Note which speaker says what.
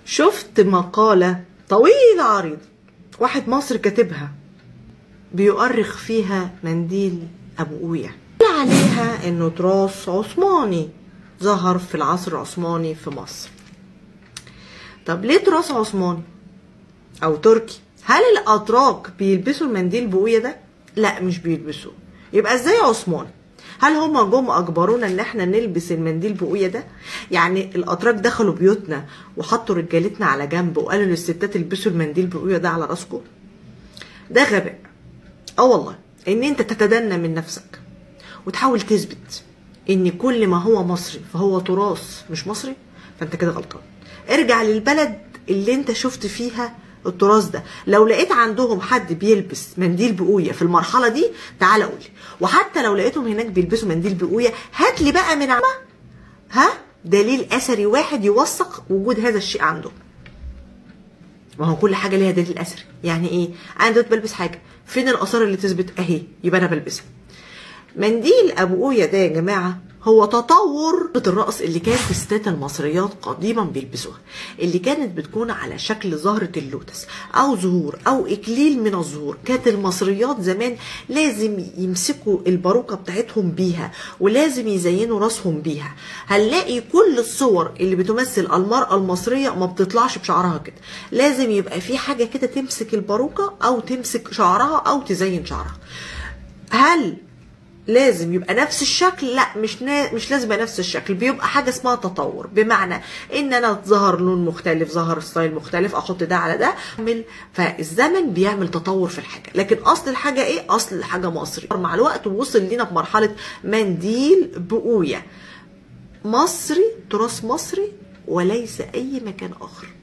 Speaker 1: شفت مقالة طويلة عريضة واحد مصري كاتبها بيؤرخ فيها منديل أبو قوية قال عليها إنه تراث عثماني ظهر في العصر العثماني في مصر طب ليه تراث عثماني أو تركي هل الأتراك بيلبسوا المنديل بقوية ده؟ لا مش بيلبسوه يبقى ازاي عثماني؟ هل هما جم اجبرونا ان احنا نلبس المنديل بقويه ده يعني الاتراك دخلوا بيوتنا وحطوا رجالتنا على جنب وقالوا للستات البسوا المنديل بقويه ده على راسكم ده غباء اه والله ان انت تتدنى من نفسك وتحاول تثبت ان كل ما هو مصري فهو تراث مش مصري فانت كده غلطان ارجع للبلد اللي انت شفت فيها التراث ده لو لقيت عندهم حد بيلبس منديل بقويه في المرحله دي تعالى قول لي وحتى لو لقيتهم هناك بيلبسوا منديل بقويه هات لي بقى من عمى ها دليل اثري واحد يوثق وجود هذا الشيء عندهم ما هو كل حاجه ليها دليل اثري يعني ايه انا دلوقتي بلبس حاجه فين الاثار اللي تثبت اهي يبقى انا بلبسها منديل ابو قويه ده يا جماعه هو تطور الرقص اللي كانت الستات المصريات قديما بيلبسوها اللي كانت بتكون على شكل زهرة اللوتس او زهور او اكليل من الزهور كانت المصريات زمان لازم يمسكوا الباروكة بتاعتهم بيها ولازم يزينوا راسهم بيها هنلاقي كل الصور اللي بتمثل المرأة المصرية ما بتطلعش بشعرها كده لازم يبقى في حاجة كده تمسك الباروكة او تمسك شعرها او تزين شعرها هل لازم يبقى نفس الشكل لا مش نا... مش لازم يبقى نفس الشكل بيبقى حاجه اسمها تطور بمعنى ان انا ظهر لون مختلف ظهر ستايل مختلف احط ده على ده اعمل فالزمن بيعمل تطور في الحاجه لكن اصل الحاجه ايه اصل الحاجه مصري مع الوقت وصل لينا في مرحله منديل بقويه مصري تراث مصري وليس اي مكان اخر